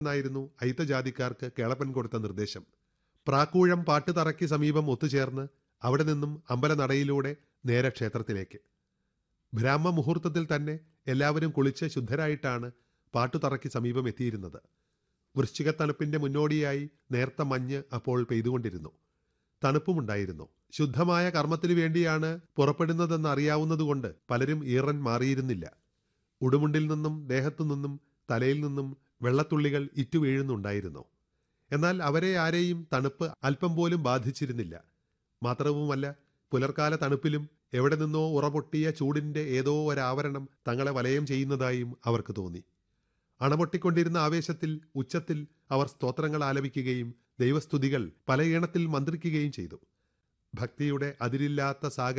എന്നായിരുന്നു അയിത്തജാതിക്കാർക്ക് കേളപ്പൻ കൊടുത്ത നിർദ്ദേശം പ്രാക്കൂഴം പാട്ടുതറയ്ക്ക് സമീപം ഒത്തുചേർന്ന് അവിടെ നിന്നും അമ്പലനടയിലൂടെ നേരെ ക്ഷേത്രത്തിലേക്ക് ബ്രാഹ്മ മുഹൂർത്തത്തിൽ തന്നെ എല്ലാവരും കുളിച്ച് ശുദ്ധരായിട്ടാണ് പാട്ടുതറയ്ക്ക് സമീപം എത്തിയിരുന്നത് വൃശ്ചികത്തണുപ്പിന്റെ മുന്നോടിയായി നേർത്ത മഞ്ഞ് അപ്പോൾ പെയ്തുകൊണ്ടിരുന്നു തണുപ്പുമുണ്ടായിരുന്നു ശുദ്ധമായ കർമ്മത്തിനു വേണ്ടിയാണ് പുറപ്പെടുന്നതെന്ന് അറിയാവുന്നതുകൊണ്ട് പലരും ഈറൻ മാറിയിരുന്നില്ല ഉടുമുണ്ടിൽ നിന്നും ദേഹത്തു നിന്നും തലയിൽ നിന്നും വെള്ളത്തുള്ളികൾ ഇറ്റുവീഴുന്നുണ്ടായിരുന്നു എന്നാൽ അവരെ ആരെയും തണുപ്പ് അല്പം പോലും ബാധിച്ചിരുന്നില്ല മാത്രവുമല്ല പുലർക്കാല തണുപ്പിലും എവിടെ നിന്നോ ഉറപൊട്ടിയ ചൂടിന്റെ ഏതോ ഒരാവരണം തങ്ങളെ വലയം ചെയ്യുന്നതായും അവർക്ക് തോന്നി അണപൊട്ടിക്കൊണ്ടിരുന്ന ആവേശത്തിൽ ഉച്ചത്തിൽ അവർ സ്തോത്രങ്ങൾ ആലപിക്കുകയും ദൈവസ്തുതികൾ പല ഈണത്തിൽ മന്ത്രിക്കുകയും ചെയ്തു ഭക്തിയുടെ അതിരില്ലാത്ത സാഗര